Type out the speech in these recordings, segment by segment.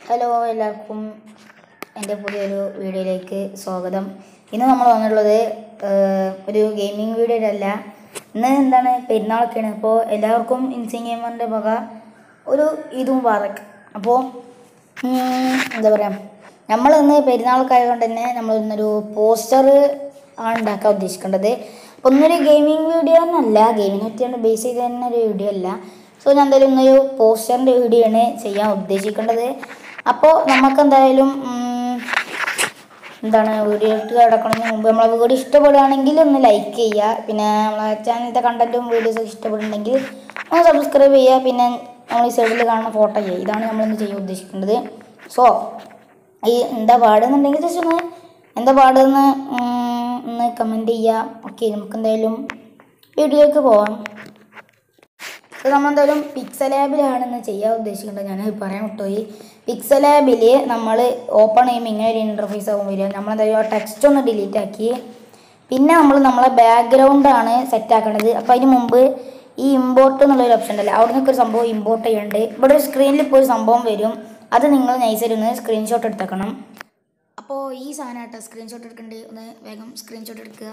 hello എല്ലാവർക്കും എൻ്റെ പുതിയൊരു വീഡിയോയിലേക്ക് സ്വാഗതം ഇന്ന് നമ്മൾ വന്നിട്ടുള്ളത് ഏഹ്, ഒരു ഗെയിമിംഗ് വീഡിയോയിലല്ല ഇന്ന് എന്താണ് പെരുന്നാളൊക്കെയാണ് അപ്പോൾ എല്ലാവർക്കും ഇൻസിൻ ഗെയിമറിൻ്റെ വക ഒരു ഇതും വാറക്ക് അപ്പോൾ എന്താ പറയുക നമ്മൾ ഇന്ന് പെരുന്നാളൊക്കെ ആയതുകൊണ്ട് തന്നെ നമ്മൾ ഇന്നൊരു പോസ്റ്റർ ആണ് ഉണ്ടാക്കാൻ ഉദ്ദേശിക്കേണ്ടത് അപ്പോൾ ഇന്നൊരു ഗെയിമിംഗ് വീഡിയോ എന്നല്ല ഗെയിമിനെ പറ്റിയാണ് ബേസ് ചെയ്ത് തന്നെ ഒരു വീഡിയോ അല്ല സോ ഞാൻ എന്തായാലും ഇന്നൊരു പോസ്റ്ററിൻ്റെ വീഡിയോ ആണ് ചെയ്യാൻ ഉദ്ദേശിക്കേണ്ടത് അപ്പോൾ നമുക്ക് എന്തായാലും ഉം, എന്താണ് വീഡിയോ ഇട്ട് കിടക്കണതിന് മുമ്പ് നമ്മളെ വീഡിയോ ഇഷ്ടപ്പെടുകയാണെങ്കിൽ ഒന്ന് ലൈക്ക് ചെയ്യുക പിന്നെ നമ്മളെ ചാനലിലത്തെ കണ്ടൻറ്റും വീഡിയോസും ഇഷ്ടപ്പെടുന്നുണ്ടെങ്കിൽ ഒന്ന് സബ്സ്ക്രൈബ് ചെയ്യുക പിന്നെ നമ്മൾ ഈ സൈഡിൽ കാണുന്ന ഫോട്ടോ ചെയ്യുക ഇതാണ് നമ്മളിന്ന് ചെയ്യാൻ ഉദ്ദേശിക്കുന്നത് സോ ഈ എന്താ പാടുന്നുണ്ടെങ്കിൽ ജസ്റ്റ് ഒന്ന് എന്താ പാടുന്ന് ഉം, ഒന്ന് കമൻറ്റ് ചെയ്യുക ഓക്കെ നമുക്ക് എന്തായാലും വീഡിയോയ്ക്ക് പോവാം ഇത് നമ്മൾ എന്തായാലും പിക്സൽ ലാബിലാണെന്ന് ചെയ്യാൻ ഉദ്ദേശിക്കുന്നത് ഞാൻ പറയാൻ വിട്ടുപോയി പിക്സൽ ലാബിൽ നമ്മൾ ഓപ്പൺ ചെയ്യുമ്പോൾ ഇങ്ങനെ ഒരു ഇൻ്റർഫേസ് ആകും വരിക നമ്മളെന്തായാലും ആ ടെക്സ്റ്റ് ഒന്ന് ഡിലീറ്റ് ആക്കി പിന്നെ നമ്മൾ നമ്മളെ ബാക്ക്ഗ്രൗണ്ടാണ് സെറ്റ് ആക്കേണ്ടത് അപ്പോൾ അതിന് മുമ്പ് ഈ ഇമ്പോർട്ട് എന്നുള്ളൊരു ഓപ്ഷൻ ഉണ്ടല്ലോ അവിടെ നിന്നൊക്കെ ഒരു സംഭവം ഇമ്പോർട്ട് ചെയ്യേണ്ടത് ഇവിടെ ഒരു സ്ക്രീനിൽ ഇപ്പോൾ ഒരു സംഭവം വരും അത് നിങ്ങൾ നൈസായിട്ട് ഒന്ന് സ്ക്രീൻഷോട്ട് എടുത്തേക്കണം അപ്പോൾ ഈ സാധനം കേട്ടോ സ്ക്രീൻഷോട്ട് എടുക്കേണ്ടത് ഒന്ന് വേഗം സ്ക്രീൻഷോട്ട് എടുക്കുക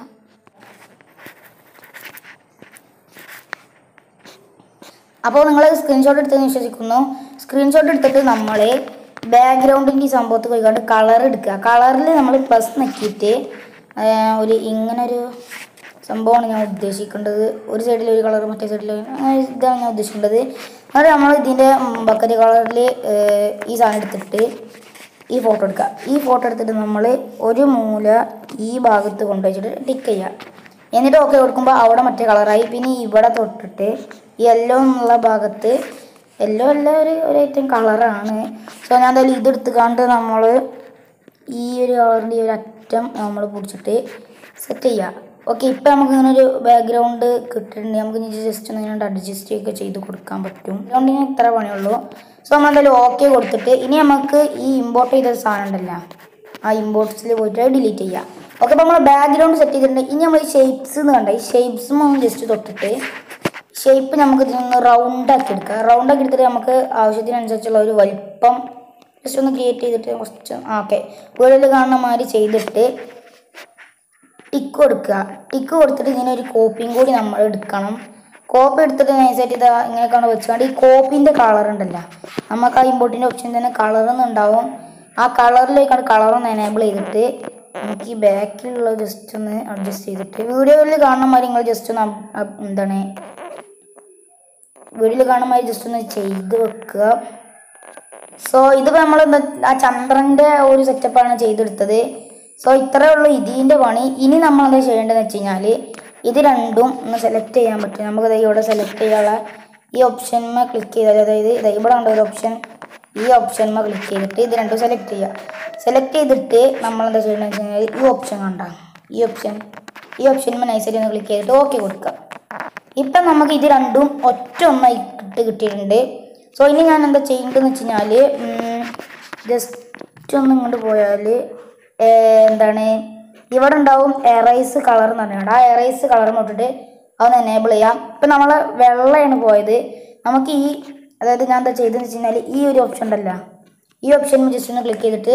അപ്പോൾ നിങ്ങൾ സ്ക്രീൻഷോട്ട് എടുത്തെന്ന് വിശ്വസിക്കുന്നു സ്ക്രീൻഷോട്ട് എടുത്തിട്ട് നമ്മൾ ബാക്ക്ഗ്രൗണ്ടിൻ്റെ ഈ സംഭവത്ത് പോയിക്കൊണ്ട് കളർ എടുക്കുക കളറിൽ നമ്മൾ പ്ലസ് നക്കിയിട്ട് ആ, ഒരു ഇങ്ങനെ ഒരു സംഭവമാണ് ഞാൻ ഉദ്ദേശിക്കേണ്ടത് ഒരു സൈഡിൽ ഒരു കളർ മറ്റേ സൈഡിൽ ഇതാണ് ഞാൻ ഉദ്ദേശിക്കേണ്ടത് എന്നിട്ട് നമ്മൾ ഇതിൻ്റെ ബക്കറ്റ് കളറിൽ ഈ സാധനം എടുത്തിട്ട് ഈ ഫോട്ടോ എടുക്കുക ഈ ഫോട്ടോ എടുത്തിട്ട് നമ്മൾ ഒരു മൂല ഈ ഭാഗത്ത് കൊണ്ടുവച്ചിട്ട് ടിക്ക് ചെയ്യുക എന്നിട്ട് ഓക്കെ കൊടുക്കുമ്പോൾ അവിടെ മറ്റേ കളറായി പിന്നെ ഇവിടെ തൊട്ടിട്ട് യെല്ലോ എന്നുള്ള ഭാഗത്ത് യെല്ലോ അല്ല ഒരു ഒരു ഐറ്റം കളറാണ് സോ ഞാൻ എന്തായാലും ഇതെടുത്ത് കണ്ട് നമ്മൾ ഈ ഒരു കളറിൻ്റെ ഈ ഒരു അറ്റം നമ്മൾ പിടിച്ചിട്ട് സെറ്റ് ചെയ്യുക ഓക്കെ ഇപ്പം നമുക്ക് ഇങ്ങനെ ഒരു ബാക്ക്ഗ്രൗണ്ട് കിട്ടിയിട്ടുണ്ട് നമുക്ക് ഇനി ജസ്റ്റ് ഒന്ന് ഇങ്ങനെ അഡ്ജസ്റ്റ് ഒക്കെ ചെയ്ത് കൊടുക്കാൻ പറ്റും അതുകൊണ്ടിന് ഇത്ര പണിയുള്ളൂ സോ നമ്മൾ എന്തായാലും ഓക്കെ കൊടുത്തിട്ട് ഇനി നമുക്ക് ഈ ഇമ്പോർട്ട് ചെയ്ത സാധനം ഉണ്ടല്ലോ ആ ഇമ്പോർട്ട്സിൽ പോയിട്ട് ഡിലീറ്റ് ചെയ്യാം ഓക്കെ അപ്പോൾ നമ്മൾ ബാക്ക്ഗ്രൗണ്ട് സെറ്റ് ചെയ്തിട്ടുണ്ട് ഇനി നമ്മൾ ഈ ഷേപ്സ് എന്ന് കണ്ട ഈ ഷേപ്സും ഒന്ന് ജസ്റ്റ് തൊട്ടിട്ട് ഷേപ്പ് നമുക്ക് ഇതിനൊന്ന് റൗണ്ട് ആക്കി എടുക്കാം റൗണ്ട് ആക്കി എടുത്തിട്ട് നമുക്ക് ആവശ്യത്തിനനുസരിച്ചുള്ള ഒരു വലിപ്പം ജസ്റ്റ് ഒന്ന് ക്രിയേറ്റ് ചെയ്തിട്ട് കുറച്ച് ആ ഓക്കെ വീടിൽ കാണുന്ന മാതിരി ചെയ്തിട്ട് ടിക്ക് കൊടുക്കുക ടിക്ക് കൊടുത്തിട്ട് ഇതിനെ ഒരു കോപ്പിയും കൂടി നമ്മൾ എടുക്കണം കോപ്പി എടുത്തിട്ട് നൈസായിട്ട് ഇത് ഇങ്ങനെയൊക്കെയാണ് വെച്ചുകൊണ്ട് ഈ കോപ്പിൻ്റെ കളർ ഉണ്ടല്ലോ നമുക്ക് ആ ഇമ്പോർട്ടിൻ്റെ ഓപ്ഷൻ തന്നെ കളർ ഉണ്ടാവും ആ കളറിലേക്കാണ് കളറൊന്ന് എനേബിൾ ചെയ്തിട്ട് നമുക്ക് ഈ ബാക്കിലുള്ള ജസ്റ്റ് ഒന്ന് അഡ്ജസ്റ്റ് ചെയ്തിട്ട് വീഡിയോയിൽ കാണുന്ന മാതിരി നിങ്ങൾ ജസ്റ്റ് ഒന്ന് അപ്- അപ്- എന്താണ് വീഡിയോയിൽ കാണുന്ന മാതിരി ജസ്റ്റ് ഒന്ന് ചെയ്ത് വെക്കുക സോ ഇതിപ്പോൾ നമ്മൾ ആ ചന്ദ്രൻ്റെ ഒരു സെറ്റപ്പാണ് ചെയ്തെടുത്തത് സോ ഇത്രയേ ഉള്ളൂ ഇതിൻ്റെ പണി ഇനി നമ്മൾ എന്താ ചെയ്യേണ്ടതെന്ന് വെച്ച് കഴിഞ്ഞാൽ ഇത് രണ്ടും ഒന്ന് സെലക്ട് ചെയ്യാൻ പറ്റും നമുക്ക് ദേ ഇവിടെ സെലക്ട് ചെയ്യാനുള്ള ഈ ഓപ്ഷന്മ ക്ലിക്ക് ചെയ്താൽ അതായത് ദേ ഇവിടെ ഉണ്ട് ഒരു ഓപ്ഷൻ ഈ ഓപ്ഷന്മ ക്ലിക്ക് ചെയ്തിട്ട് ഇത് രണ്ടും സെലക്ട് ചെയ്യുക സെലക്ട് ചെയ്തിട്ട് നമ്മൾ എന്താ ചെയ്യേണ്ടതെന്ന് വെച്ച് കഴിഞ്ഞാൽ ഈ ഓപ്ഷൻ കണ്ട ഈ ഓപ്ഷൻ ഈ ഓപ്ഷന്മ നൈസായിട്ട് ഒന്ന് ക്ലിക്ക് ചെയ്തിട്ട് ഓക്കെ കൊടുക്കുക ഇപ്പം നമുക്ക് ഇത് രണ്ടും ഒറ്റ ഒന്നായി ഇട്ട് കിട്ടിയിട്ടുണ്ട് സോ ഇനി ഞാൻ എന്താ ചെയ്യേണ്ടതെന്ന് വെച്ച് കഴിഞ്ഞാൽ ജസ്റ്റ് ഒന്ന് ഇങ്ങോട്ട് പോയാൽ എന്താണ് ഇവിടെ ഉണ്ടാവും എറൈസ് കളർ എന്ന് പറഞ്ഞാൽ ആ എറൈസ് കളർ നോട്ടിട്ട് അതൊന്ന് എനേബിൾ ചെയ്യാം ഇപ്പം നമ്മൾ വെള്ളയാണ് പോയത് നമുക്ക് ഈ അതായത് ഞാൻ എന്താ ചെയ്തതെന്ന് വെച്ച് കഴിഞ്ഞാൽ ഈ ഒരു ഓപ്ഷൻ ഉണ്ടല്ലോ ഈ ഓപ്ഷൻ ജസ്റ്റ് ഒന്ന് ക്ലിക്ക് ചെയ്തിട്ട്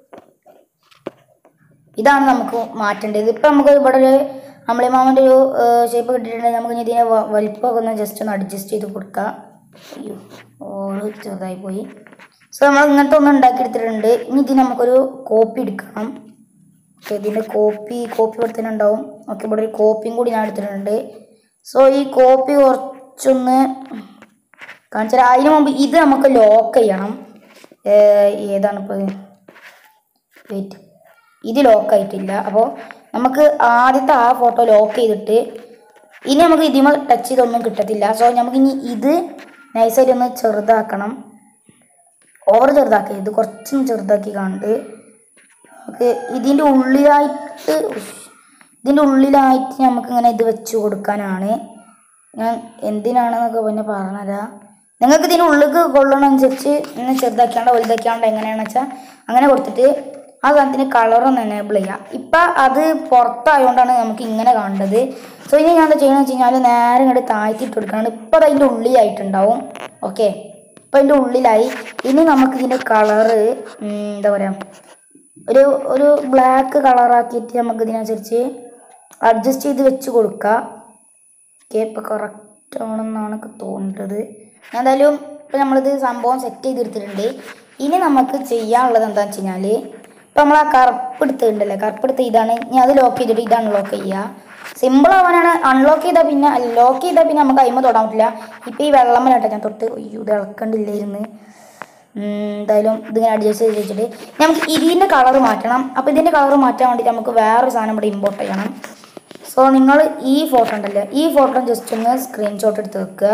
ഇതാണ് നമുക്ക് മാറ്റേണ്ടത് ഇപ്പം നമുക്ക് ഇവിടെ ഒരു അമ്പിളിമാമൻ്റെ ഒരു ഷേപ്പ് കിട്ടിയിട്ടുണ്ടെങ്കിൽ നമുക്ക് ഇനി ഇതിനെ വ- വലിപ്പമൊക്കെ ഒന്ന് ജസ്റ്റ് ഒന്ന് അഡ്ജസ്റ്റ് ചെയ്ത് കൊടുക്കാം അയ്യോ ഓള് ചെറുതായി പോയി സോ നമ്മൾ ഇങ്ങനത്തെ ഒന്ന് ഉണ്ടാക്കിയെടുത്തിട്ടുണ്ട് ഇനി ഇതിന് നമുക്കൊരു കോപ്പി എടുക്കണം ഓക്കെ ഇതിൻ്റെ കോപ്പി കോപ്പി ഇവിടെ തന്നെ ഉണ്ടാവും ഓക്കെ ഇവിടെ ഒരു കോപ്പിയും കൂടി ഞാൻ എടുത്തിട്ടുണ്ട് സോ ഈ കോപ്പി കുറച്ചൊന്ന് കാണിച്ചാൽ അതിന് മുമ്പ് ഇത് നമുക്ക് ലോക്ക് ചെയ്യണം ഏർ ഏതാണ് ഇപ്പോൾ വെയിറ്റ് ഇത് ലോക്ക് ആയിട്ടില്ല അപ്പോൾ നമുക്ക് ആദ്യത്തെ ആ ഫോട്ടോ ലോക്ക് ചെയ്തിട്ട് ഇനി നമുക്ക് ഇതിമ ടച്ച് ചെയ്തൊന്നും കിട്ടത്തില്ല സോ നമുക്ക് ഇനി ഇത് നൈസായിട്ട് ഒന്ന് ചെറുതാക്കണം ഓവർ ചെറുതാക്കി ഇത് കുറച്ചും ചെറുതാക്കി കണ്ട് നമുക്ക് ഇതിൻ്റെ ഉള്ളിലായിട്ട് ഉഷ്, ഇതിൻ്റെ ഉള്ളിലായിട്ട് നമുക്ക് ഇങ്ങനെ ഇത് വെച്ച് കൊടുക്കാനാണ് ഞാൻ എന്തിനാണെന്നൊക്കെ പിന്നെ പറഞ്ഞുതരാം നിങ്ങൾക്ക് ഇതിൻ്റെ ഉള്ളിലേക്ക് കൊള്ളണമനുസരിച്ച് ഇങ്ങനെ ചെറുതാക്കിയാണ്ട് വലുതാക്കിയാണ്ട് എങ്ങനെയാണെന്ന് വെച്ചാൽ അങ്ങനെ കൊടുത്തിട്ട് ആ സാധനത്തിന് കളറൊന്ന് എനേബിൾ ചെയ്യാം ഇപ്പം അത് പുറത്തായതുകൊണ്ടാണ് നമുക്ക് ഇങ്ങനെ കാണേണ്ടത് സോ ഇനി ഞാൻ എന്താ ചെയ്യണമെന്ന് വെച്ച് കഴിഞ്ഞാൽ നേരെ ഇങ്ങോട്ട് താഴ്ത്തിയിട്ട് കൊടുക്കണം ഇപ്പം അത് അതിൻ്റെ ഉള്ളിലായിട്ടുണ്ടാവും ഓക്കെ ഇപ്പം അതിൻ്റെ ഉള്ളിലായി ഇനി നമുക്ക് ഇതിൻ്റെ കളറ് എന്താ പറയുക ഒരു ഒരു ബ്ലാക്ക് കളറാക്കിയിട്ട് നമുക്ക് ഇതിനനുസരിച്ച് അഡ്ജസ്റ്റ് ചെയ്ത് വെച്ച് കൊടുക്കാം ഓക്കെ ഇപ്പം കറക്റ്റ് ആണെന്നാണ് എനിക്ക് തോന്നുന്നത് ഞാൻ എന്തായാലും ഇപ്പം നമ്മളിത് സംഭവം സെറ്റ് ചെയ്തെടുത്തിട്ടുണ്ട് ഇനി നമുക്ക് ചെയ്യാനുള്ളത് എന്താണെന്ന് വെച്ച് കഴിഞ്ഞാൽ ഇപ്പം നമ്മൾ ആ കറുപ്പ് എടുത്തിട്ടുണ്ടല്ലേ കറുപ്പ് എടുത്ത് ഇതാണ് ഞാൻ അത് ലോക്ക് ചെയ്തിട്ട് ഇത് അൺലോക്ക് ചെയ്യുക സിമ്പിൾ ആവാനാണ് അൺലോക്ക് ചെയ്താൽ പിന്നെ ലോക്ക് ചെയ്താൽ പിന്നെ നമുക്ക് അയിമ തൊടാൻ പറ്റില്ല ഇപ്പം ഈ വെള്ളം കേട്ടോ ഞാൻ തൊട്ട് അയ്യോ ഇത് ഇളക്കണ്ടില്ലായിരുന്നു ഉം, എന്തായാലും ഇതിങ്ങനെ അഡ്ജസ്റ്റ് ചെയ്ത് വെച്ചിട്ട് നമുക്ക് ഇതിൻ്റെ കളർ മാറ്റണം അപ്പോൾ ഇതിൻ്റെ കളർ മാറ്റാൻ വേണ്ടിയിട്ട് നമുക്ക് വേറൊരു സാധനം ഇവിടെ ഇമ്പോർട്ട് ചെയ്യണം സോ നിങ്ങൾ ഈ ഫോട്ടോ ഉണ്ടല്ലോ ഈ ഫോട്ടോ ജസ്റ്റ് ഒന്ന് സ്ക്രീൻഷോട്ട് എടുത്ത് വെക്കുക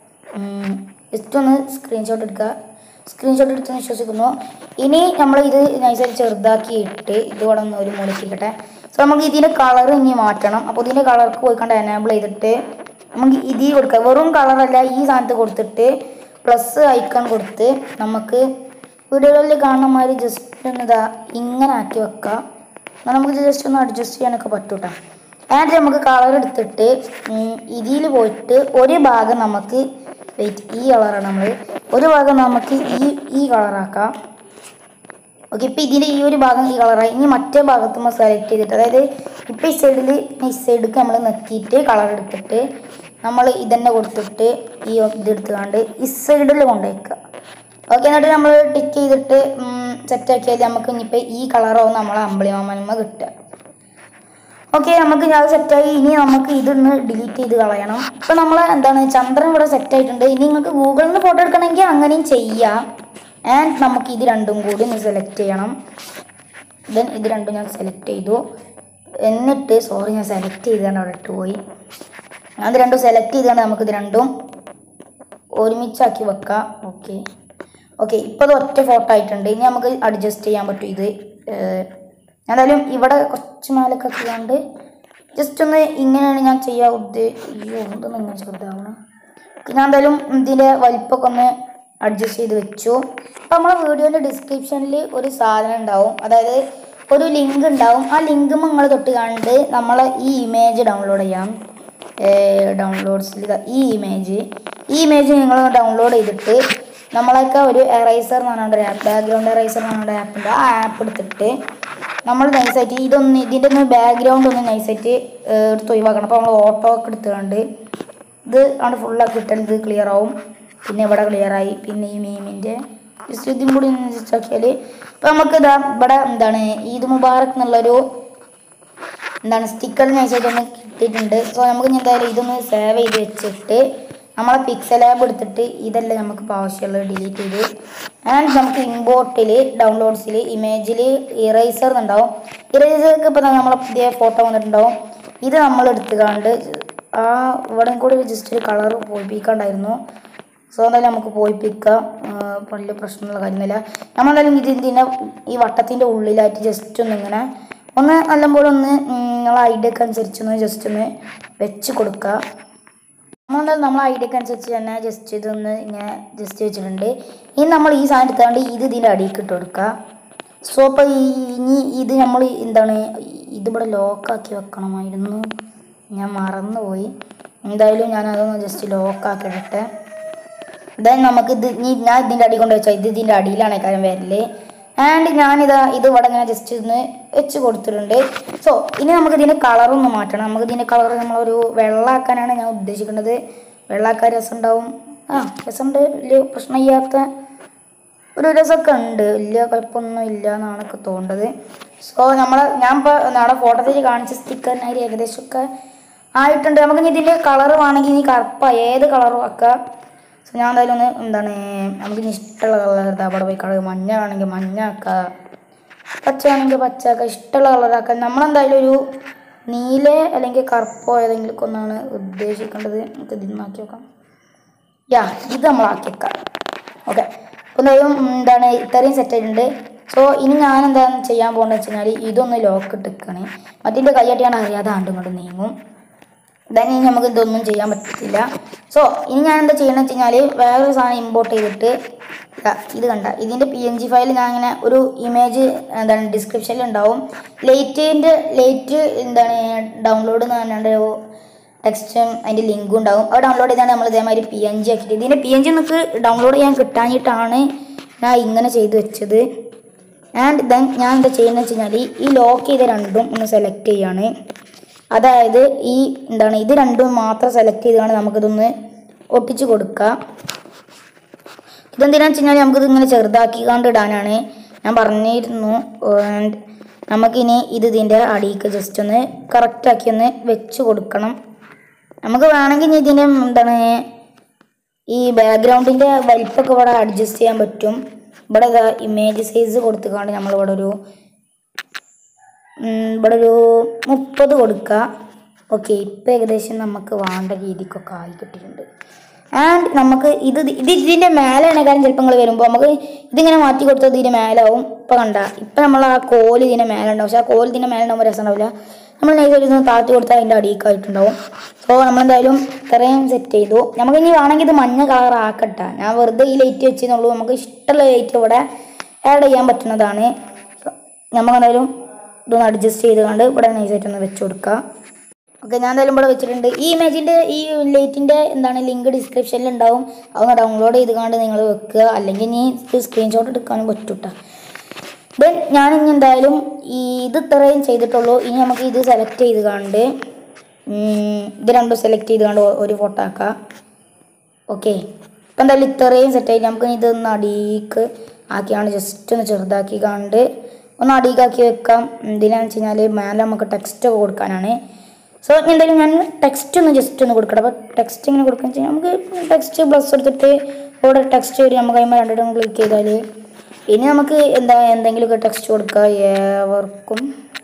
ജസ്റ്റ് ഒന്ന് സ്ക്രീൻഷോട്ട് എടുക്കുക സ്ക്രീൻഷോട്ട് എടുത്ത് വിശ്വസിക്കുന്നു ഇനി നമ്മൾ ഇത് നൈസായിട്ട് ചെറുതാക്കി ഇട്ട് ഇതുകൂടെ ഒന്ന് ഒരു മൂലക്കിരിക്കട്ടെ സോ നമുക്ക് ഇതിൻ്റെ കളർ ഇനി മാറ്റണം അപ്പോൾ ഇതിൻ്റെ കളർക്ക് പോയിക്കൊണ്ട് എനേബിൾ ചെയ്തിട്ട് നമുക്ക് ഇതിൽ കൊടുക്കുക വെറും കളറല്ല ഈ സാധനത്ത് കൊടുത്തിട്ട് പ്ലസ് ഐക്കൺ കൊടുത്ത് നമുക്ക് വീഡിയോകളിൽ കാണുന്ന മാതിരി ജസ്റ്റ് ഒന്ന് ഇതാ ഇങ്ങനെ ആക്കി വെക്കാം എന്നാൽ നമുക്ക് ജസ്റ്റ് ഒന്ന് അഡ്ജസ്റ്റ് ചെയ്യാനൊക്കെ പറ്റും കേട്ടോ എന്നിട്ട് നമുക്ക് കളർ എടുത്തിട്ട് ഇതിൽ പോയിട്ട് ഒരു ഭാഗം നമുക്ക് വെയിറ്റ് ഈ കളറാണ് നമ്മൾ ഒരു ഭാഗം നമുക്ക് ഈ ഈ കളറാക്കാം ഓക്കെ ഇപ്പം ഇതിൻ്റെ ഈ ഒരു ഭാഗം ഈ കളറായി ഇനി മറ്റേ ഭാഗത്ത് നമ്മൾ സെലക്ട് ചെയ്തിട്ട് അതായത് ഇപ്പം ഈ സൈഡിൽ ഈ സൈഡിലേക്ക് നമ്മൾ നെക്കിയിട്ട് കളർ എടുത്തിട്ട് നമ്മൾ ഇതന്നെ കൊടുത്തിട്ട് ഈ ഇതെടുത്ത് കണ്ട് ഈ സൈഡിൽ കൊണ്ടുവയ്ക്കുക ഓക്കെ എന്നിട്ട് നമ്മൾ ടിക്ക് ചെയ്തിട്ട് സെറ്റാക്കിയാൽ നമുക്ക് ഇനിയിപ്പോൾ ഈ കളറാവും നമ്മളെ അമ്പിളിമാമന്മ കിട്ടുക ഓക്കെ നമുക്ക് ഞാൻ സെറ്റായി ഇനി നമുക്ക് ഇതൊന്ന് ഡിലീറ്റ് ചെയ്ത് കളയണം ഇപ്പം നമ്മൾ എന്താണ് ചന്ദ്രൻ ഇവിടെ സെറ്റ് ആയിട്ടുണ്ട് ഇനി നിങ്ങൾക്ക് ഗൂഗിളിൽ നിന്ന് ഫോട്ടോ എടുക്കണമെങ്കിൽ അങ്ങനെയും ചെയ്യാം ആൻഡ് നമുക്ക് ഇത് രണ്ടും കൂടി ഒന്ന് സെലക്ട് ചെയ്യണം ദെൻ ഇത് രണ്ടും ഞാൻ സെലക്ട് ചെയ്തു എന്നിട്ട് സോറി ഞാൻ സെലക്ട് ചെയ്താണ് അവിടെ ഇട്ട് പോയി അത് രണ്ടും സെലക്ട് ചെയ്തുകൊണ്ട് നമുക്കിത് രണ്ടും ഒരുമിച്ചാക്കി വെക്കാം ഓക്കെ ഓക്കെ ഇപ്പോൾ ഇത് ഒറ്റ ഫോട്ടോ ആയിട്ടുണ്ട് ഇനി നമുക്ക് അഡ്ജസ്റ്റ് ചെയ്യാൻ പറ്റും ഇത് ഏഹ്, എന്തായാലും ഇവിടെ കുറച്ച് മേലൊക്കെ ചെയ്യാണ്ട് ജസ്റ്റ് ഒന്ന് ഇങ്ങനെയാണ് ഞാൻ ചെയ്യാൻ ഉദ്ദേശിച്ചത് അയ്യോ ഇതൊന്നും ഇങ്ങനെ ചെറുതാവണം ഞാൻ എന്തായാലും ഇതിൻ്റെ വലിപ്പമൊക്കെ ഒന്ന് അഡ്ജസ്റ്റ് ചെയ്ത് വെച്ചു അപ്പോൾ നമ്മളെ വീഡിയോൻ്റെ ഡിസ്ക്രിപ്ഷനിൽ ഒരു സാധനം ഉണ്ടാവും അതായത് ഒരു ലിങ്ക് ഉണ്ടാവും ആ ലിങ്ക് നിങ്ങൾ തൊട്ട് കണ്ട് നമ്മളെ ഈ ഇമേജ് ഡൗൺലോഡ് ചെയ്യാം ഡൗൺലോഡ്സിൽ ഈ ഇമേജ് ഈ ഇമേജ് നിങ്ങൾ ഡൗൺലോഡ് ചെയ്തിട്ട് നമ്മളൊക്കെ ഒരു എറൈസർ എന്ന് പറഞ്ഞ ഒരു ആപ്പ് ബാക്ക്ഗ്രൗണ്ട് എറൈസർ എന്ന് പറഞ്ഞ ആപ്പുണ്ട് ആ ആപ്പ് എടുത്തിട്ട് നമ്മൾ നൈസായിട്ട് ഇതൊന്ന് ഇതിൻ്റെ ഒന്ന് ബാക്ക്ഗ്രൗണ്ട് ഒന്ന് നൈസായിട്ട് എടുത്ത് ഒഴിവാക്കണം അപ്പോൾ നമ്മൾ ഓട്ടോ ഒക്കെ എടുത്തുകൊണ്ട് ഇത് ആണ് ഫുള്ളാക്കി ഇട്ടാൽ ഇത് ക്ലിയർ ആവും പിന്നെ ഇവിടെ ക്ലിയർ ആയി പിന്നെ ഈ മീമിൻ്റെ ജസ്റ്റ് ഇതും കൂടി ജസ്റ്റ് ആക്കിയാൽ ഇപ്പം നമുക്ക് ഇതാ ഇവിടെ എന്താണ് ഈദ് മുബാറക് എന്നുള്ളൊരു എന്താണ് സ്റ്റിക്കർ നൈസായിട്ട് ഒന്ന് കിട്ടിയിട്ടുണ്ട് സോ നമുക്ക് ഇനി എന്തായാലും ഇതൊന്ന് സേവ് ചെയ്ത് വെച്ചിട്ട് നമ്മളെ പിക്സൽ ആപ്പ് എടുത്തിട്ട് ഇതെല്ലാം നമുക്ക് ഇപ്പോൾ ആവശ്യമുള്ളത് ഡിലീറ്റ് ചെയ്ത് ആൻഡ് നമുക്ക് ഇമ്പോർട്ടിൽ ഡൗൺലോഡ്സിൽ ഇമേജിൽ ഇറേസർ എന്നുണ്ടാവും ഇറേസർക്ക് ഇപ്പോൾ നമ്മളെ പുതിയ ഫോട്ടോ വന്നിട്ടുണ്ടാവും ഇത് നമ്മൾ എടുത്തുകൊണ്ട് ആ ഇവിടെ കൂടി ജസ്റ്റ് ഒരു കളർ പോയിപ്പിക്കാണ്ടായിരുന്നു സോ എന്തായാലും നമുക്ക് പോയിപ്പിക്കാം ആ, വലിയ പ്രശ്നമുള്ള കാര്യമൊന്നുമില്ല നമ്മളെന്തായാലും ഇത് ഇതിൻ്റെ ഈ വട്ടത്തിൻ്റെ ഉള്ളിലായിട്ട് ജസ്റ്റ് ഒന്ന് ഇങ്ങനെ ഒന്ന് നല്ലപോലെ ഒന്ന് നിങ്ങളെ ഐഡിയക്ക് അനുസരിച്ച് ഒന്ന് ജസ്റ്റ് ഒന്ന് വെച്ച് കൊടുക്കുക നമ്മളെന്തായാലും നമ്മളെ ഐഡിയക്ക് അനുസരിച്ച് തന്നെ ജസ്റ്റ് ഇതൊന്ന് ഇങ്ങനെ ജസ്റ്റ് വെച്ചിട്ടുണ്ട് ഇനി നമ്മൾ ഈ സാധനം എടുത്താണ്ട് ഇത് ഇതിൻ്റെ അടിയിലേക്ക് ഇട്ട് കൊടുക്കുക സോ അപ്പോൾ ഈ ഇനി ഇത് നമ്മൾ എന്താണ് ഇതിവിടെ ലോക്കാക്കി വെക്കണമായിരുന്നു ഞാൻ മറന്നുപോയി എന്തായാലും ഞാൻ അതൊന്ന് ജസ്റ്റ് ലോക്കാക്കി ഇടട്ടെ ദെൻ നമുക്ക് ഇത് ഇനി ഞാൻ ഇതിൻ്റെ അടി കൊണ്ട് വെച്ചാൽ ഇത് ഇതിൻ്റെ അടിയിലാണ് കാര്യം വരല് ആൻഡ് ഞാനിതാ ഇത് ഇവിടെ ഇങ്ങനെ ജസ്റ്റ് ഒന്ന് വെച്ച് കൊടുത്തിട്ടുണ്ട് സോ ഇനി നമുക്ക് ഇതിൻ്റെ കളറൊന്ന് മാറ്റണം നമുക്ക് ഇതിൻ്റെ കളർ നമ്മളൊരു വെള്ളാക്കാനാണ് ഞാൻ ഉദ്ദേശിക്കുന്നത് വെള്ളാക്കാൻ രസം ഉണ്ടാവും ആ രസമുണ്ട് വലിയ പ്രശ്നമില്ലാത്ത ഒരു രസമൊക്കെ ഉണ്ട് വലിയ കുഴപ്പമൊന്നും ഇല്ല എന്നാണ് എനിക്ക് തോന്നുന്നത് സോ നമ്മൾ ഞാൻ ഇപ്പോൾ നാളെ ഫോട്ടോത്തിൽ കാണിച്ച സ്റ്റിക്കറിനായി ഏകദേശമൊക്കെ ആയിട്ടുണ്ട് നമുക്ക് ഇനി ഇതിൻ്റെ കളർ വേണമെങ്കിൽ ഇനി കറുപ്പ ഏത് കളറും ആക്കാം സോ ഞാൻ എന്തായാലും ഒന്ന് എന്താണ് നമുക്ക് ഇനി ഇഷ്ടമുള്ള കളർ എടുത്താൽ അവിടെ പോയി കളർ മഞ്ഞ ആണെങ്കിൽ മഞ്ഞ ആക്കാം പച്ച ആണെങ്കിൽ പച്ച ആക്കാം ഇഷ്ടമുള്ള കളറാക്കാം നമ്മളെന്തായാലും ഒരു നീല അല്ലെങ്കിൽ കറുപ്പോ ഏതെങ്കിലും ഒക്കെ ഒന്നാണ് ഉദ്ദേശിക്കേണ്ടത് നമുക്ക് ഇതിൽ നിന്നാക്കി നോക്കാം യാ ഇത് നമ്മൾ ആക്കിയേക്കാം ഓക്കെ അപ്പോൾ എന്തായാലും എന്താണ് ഇത്രയും സെറ്റ് ആയിട്ടുണ്ട് സോ ഇനി ഞാൻ എന്താണ് ചെയ്യാൻ പോകുന്നത് വെച്ച് കഴിഞ്ഞാൽ ഇതൊന്ന് ലോക്ക് ഇട്ടിക്കണേ മറ്റിൻ്റെ കൈയാട്ടിയാണ് അറിയാതെ ആണ്ടും ഇങ്ങോട്ട് നീങ്ങും ദെൻ ഇനി നമുക്ക് ഇതൊന്നും ചെയ്യാൻ പറ്റത്തില്ല സോ ഇനി ഞാൻ എന്താ ചെയ്യണമെന്ന് വെച്ച് കഴിഞ്ഞാൽ വേറൊരു സാധനം ഇമ്പോർട്ട് ചെയ്തിട്ട് ദാ ഇത് കണ്ട ഇതിൻ്റെ പി എൻ ജി ഫയൽ ഞാൻ ഇങ്ങനെ ഒരു ഇമേജ് എന്താണ് ഡിസ്ക്രിപ്ഷനിൽ ഉണ്ടാവും ലേറ്റിൻ്റെ ലേറ്റ് എന്താണ് ഡൗൺലോഡ് എന്ന് പറഞ്ഞാണ്ട് ടെക്സ്റ്റും അതിൻ്റെ ലിങ്കും ഉണ്ടാവും അത് ഡൗൺലോഡ് ചെയ്താണ് നമ്മൾ ഇതേമാതിരി പി എൻ ജി ആക്കിയിട്ട് ഇതിൻ്റെ പി എൻ ജി നമുക്ക് ഡൗൺലോഡ് ചെയ്യാൻ കിട്ടാഞ്ഞിട്ടാണ് ഞാൻ ഇങ്ങനെ ചെയ്ത് വെച്ചത് ആൻഡ് ദെൻ ഞാൻ എന്താ ചെയ്യുന്നത് വെച്ച് കഴിഞ്ഞാൽ ഈ ലോക്ക് ചെയ്ത രണ്ടും ഒന്ന് സെലക്ട് ചെയ്യാണ് അതായത് ഈ എന്താണ് ഇത് രണ്ടും മാത്രം സെലക്ട് ചെയ്താണ് നമുക്കിതൊന്ന് ഒട്ടിച്ച് കൊടുക്കുക ഇതെന്തിനാന്ന് വെച്ച് കഴിഞ്ഞാൽ നമുക്കിത് ഇങ്ങനെ ചെറുതാക്കി കണ്ട് ഇടാനാണ് ഞാൻ പറഞ്ഞിരുന്നു ആൻഡ് നമുക്കിനി ഇത് ഇതിൻ്റെ അടിയിക്ക് ജസ്റ്റ് ഒന്ന് കറക്റ്റാക്കി ഒന്ന് വെച്ച് കൊടുക്കണം നമുക്ക് വേണമെങ്കിൽ ഇനി ഇതിൻ്റെ എന്താണ് ഈ ബാക്ക്ഗ്രൗണ്ടിൻ്റെ വലിപ്പമൊക്കെ ഇവിടെ അഡ്ജസ്റ്റ് ചെയ്യാൻ പറ്റും ഇവിടെ ഇമേജ് സൈസ് കൊടുത്തുകൊണ്ട് നമ്മളിവിടെ ഒരു ഉം, ഇവിടെ ഒരു മുപ്പത് കൊടുക്കുക ഓക്കെ ഇപ്പം ഏകദേശം നമുക്ക് വേണ്ട രീതിക്കൊക്കെ ആയി കിട്ടിയിട്ടുണ്ട് ആൻഡ് നമുക്ക് ഇത് ഇത് ഇതിൻ്റെ മേലെയാണ് കാര്യം ചിലപ്പോൾ നിങ്ങൾ വരുമ്പോൾ നമുക്ക് ഇതിങ്ങനെ മാറ്റി കൊടുത്താൽ ഇതിൻ്റെ മേലാവും ഇപ്പം കണ്ട ഇപ്പം നമ്മൾ ആ കോല് ഇതിൻ്റെ മേലെ ഉണ്ടാവും പക്ഷെ ആ കോല് ഇതിൻ്റെ മേലെ ഉണ്ടാകുമ്പോൾ രസം ഉണ്ടാവില്ല നമ്മൾ നൈസ് ഒരു താത്തി കൊടുത്താൽ അതിൻ്റെ അടിയിക്കായിട്ടുണ്ടാവും സോ നമ്മളെന്തായാലും ഇത്രയും സെറ്റ് ചെയ്തു നമുക്ക് ഇനി വേണമെങ്കിൽ ഇത് മഞ്ഞ കളർ ആക്കട്ടെ ഞാൻ വെറുതെ ഈ ലൈറ്റ് വെച്ചെന്നുള്ളൂ നമുക്ക് ഇഷ്ടമുള്ള ലൈറ്റ് ഇവിടെ ആഡ് ചെയ്യാൻ പറ്റുന്നതാണ് നമുക്കെന്തായാലും ഇതൊന്ന് അഡ്ജസ്റ്റ് ചെയ്തുകൊണ്ട് ഇവിടെ നൈസായിട്ട് ഒന്ന് വെച്ച് കൊടുക്കുക ഓക്കെ ഞാൻ എന്തായാലും ഇവിടെ വെച്ചിട്ടുണ്ട് ഈ ഇമേജിൻ്റെ ഈ ലൈറ്റിൻ്റെ എന്താണ് ലിങ്ക് ഡിസ്ക്രിപ്ഷനിൽ ഉണ്ടാവും അതൊന്ന് ഡൗൺലോഡ് ചെയ്ത് കണ്ട് നിങ്ങൾ വെക്കുക അല്ലെങ്കിൽ ഇനി സ്ക്രീൻഷോട്ട് എടുക്കാനും പറ്റൂട്ട ദെൻ ഞാനിനി എന്തായാലും ഈ ഇത് ഇത്രയും ചെയ്തിട്ടുള്ളൂ ഇനി നമുക്ക് ഇത് സെലക്ട് ചെയ്ത് കണ്ട് ഉം, ഇത് രണ്ടും സെലക്ട് ചെയ്ത് കണ്ട് ഒ- ഒരു ഫോട്ടോ ആക്കാം ഓക്കെ ഇപ്പം എന്തായാലും ഇത്രയും സെറ്റായി നമുക്ക് ഇനി ഇതൊന്ന് അടിയിക്ക് ആക്കിയാണ് ജസ്റ്റ് ഒന്ന് ചെറുതാക്കി കണ്ട് ഒന്ന് അടിയിക്കാക്കി വെക്കാം എന്തിനാന്ന് വെച്ച് കഴിഞ്ഞാൽ മേലെ നമുക്ക് ടെക്സ്റ്റ് ഒക്കെ കൊടുക്കാനാണ് സോ എന്തായാലും ഞാൻ ടെക്സ്റ്റ് ഒന്ന് ജസ്റ്റ് ഒന്ന് കൊടുക്കട്ടെ അപ്പോൾ ടെക്സ്റ്റ് ഇങ്ങനെ കൊടുക്കുക വെച്ചാൽ നമുക്ക് ടെക്സ്റ്റ് പ്ലസ് എടുത്തിട്ട് ഇവിടെ ടെക്സ്റ്റ് വരും നമുക്ക് അതിന്മേൽ രണ്ടിടം ക്ലിക്ക് ചെയ്താൽ ഇനി നമുക്ക് എന്താ എന്തെങ്കിലുമൊക്കെ ടെക്സ്റ്റ് കൊടുക്കുക ഏവർക്കും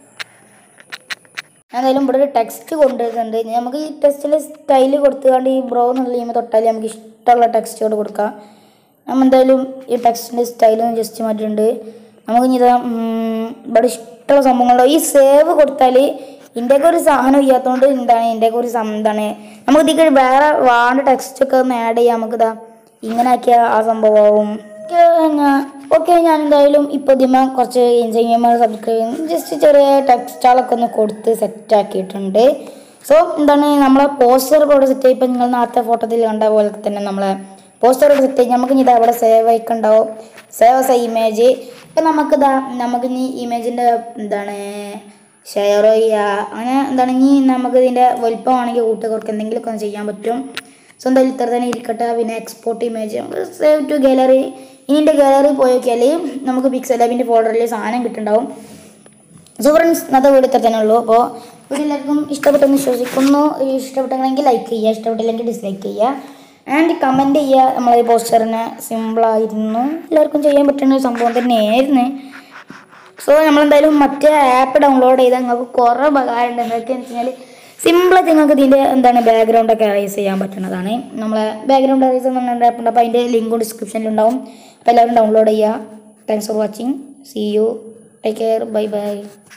ഞാൻ എന്തായാലും ഇവിടെ ഒരു ടെക്സ്റ്റ് കൊണ്ടുവരുന്നുണ്ട് ഇനി നമുക്ക് ഈ ടെക്സ്റ്റിൽ സ്റ്റൈൽ കൊടുത്തുകൊണ്ട് ഈ ബ്രോ എന്നുള്ള ചെയ്യുമ്പോൾ തൊട്ടാൽ നമുക്ക് ഇഷ്ടമുള്ള ടെക്സ്റ്റോട് കൊടുക്കാം നമ്മൾ എന്തായാലും ഈ ടെക്സ്റ്റിൻ്റെ സ്റ്റൈൽ ഒന്ന് ജസ്റ്റ് മാറ്റിയിട്ടുണ്ട് നമുക്ക് ഇനി ഇതാ ഉം, ഇവിടെ ഇഷ്ടമുള്ള സംഭവങ്ങളോ ഈ സേവ് കൊടുത്താൽ ഇതിൻ്റെയൊക്കെ ഒരു സാധനം ഇല്ലാത്തതുകൊണ്ട് എന്താണ് ഇതിൻ്റെയൊക്കെ ഒരു സം എന്താണ് നമുക്ക് ഇതിക്ക് വേറെ വാണ്ട ടെക്സ്റ്റ് ഒക്കെ ഒന്ന് ആഡ് ചെയ്യാം നമുക്കിതാ ഇങ്ങനെ ആക്കിയ ആ സംഭവമാവും ഓക്കെ ഞാൻ എന്തായാലും ഇപ്പോൾ ഇതിമ കുറച്ച് ഇൻസ്റ്റഗ്രാമർ സബ്സ്ക്രൈബ് ചെയ്യും ജസ്റ്റ് ചെറിയ ടെക്സ്റ്റുകളൊക്കെ ഒന്ന് കൊടുത്ത് സെറ്റ് ആക്കിയിട്ടുണ്ട് സോ എന്താണ് നമ്മളെ പോസ്റ്റർ ഇവിടെ സെറ്റ് ചെയ്യും ഇപ്പം നിങ്ങൾ നേരത്തെ ഫോട്ടോത്തിൽ കണ്ട പോലെ തന്നെ നമ്മളെ പോസ്റ്റർ സെറ്റ് ചെയ്യും നമുക്ക് ഇനി ഇതാ അവിടെ സേവ് ആയിക്കുണ്ടാവും സേവ് ആസ് ഇമേജ് ഇപ്പം നമുക്ക് ഇതാ നമുക്ക് ഇനി ഇമേജിൻ്റെ എന്താണ് ഷെയർ ചെയ്യുക അങ്ങനെ എന്താണ് ഇനി നമുക്ക് ഇതിൻ്റെ വലുപ്പമാണെങ്കിൽ കൂട്ടുകാർക്ക് എന്തെങ്കിലുമൊക്കെ ഒന്ന് ചെയ്യാൻ പറ്റും സോ എന്തായാലും ഇത്ര തന്നെ ഇരിക്കട്ടെ പിന്നെ എക്സ്പോർട്ട് ഇമേജ് നമുക്ക് സേവ് ടു ഗാലറി ഇനി എൻ്റെ ഗാലറി പോയി നോക്കിയാൽ നമുക്ക് പിക്സൽ ലാബിൻ്റെ ഫോൾഡറിൽ സാധനം കിട്ടുന്നുണ്ടാവും സോ ഫ്രണ്ട്സ് ഇന്നത്തെ വീഡിയോ ഇത്ര തന്നെ ഉള്ളൂ അപ്പോൾ വീഡിയോ എല്ലാവർക്കും ഇഷ്ടപ്പെട്ടെന്ന് വിശ്വസിക്കുന്നു ഇഷ്ടപ്പെട്ടെങ്കിൽ ലൈക്ക് ചെയ്യുക ഇഷ്ടപ്പെട്ടില്ലെങ്കിൽ ഡിസ്ലൈക്ക് ചെയ്യുക ആൻഡ് കമൻറ്റ് ചെയ്യുക നമ്മളെ പോസ്റ്ററിന് സിമ്പിളായിരുന്നു എല്ലാവർക്കും ചെയ്യാൻ പറ്റുന്ന ഒരു സംഭവം തന്നെയായിരുന്നു സോ നമ്മളെന്തായാലും മറ്റേ ആപ്പ് ഡൗൺലോഡ് ചെയ്താൽ നിങ്ങൾക്ക് കുറേ ഉപകാരമുണ്ട് എന്തൊക്കെ വെച്ച് കഴിഞ്ഞാൽ സിമ്പിളായിട്ട് നിങ്ങൾക്ക് ഇതിൻ്റെ എന്താണ് ബാക്ക്ഗ്രൗണ്ട് ഒക്കെ അറേസ് ചെയ്യാൻ പറ്റുന്നതാണ് നമ്മളെ ബാക്ക്ഗ്രൗണ്ട് അറേസ് എന്ന് പറഞ്ഞ ആപ്പ് ഉണ്ട് അപ്പോൾ അതിൻ്റെ ലിങ്കും ഡിസ്ക്രിപ്ഷനിൽ ഉണ്ടാവും അപ്പോൾ എല്ലാവരും ഡൗൺലോഡ് ചെയ്യുക thanks for watching see you take care bye by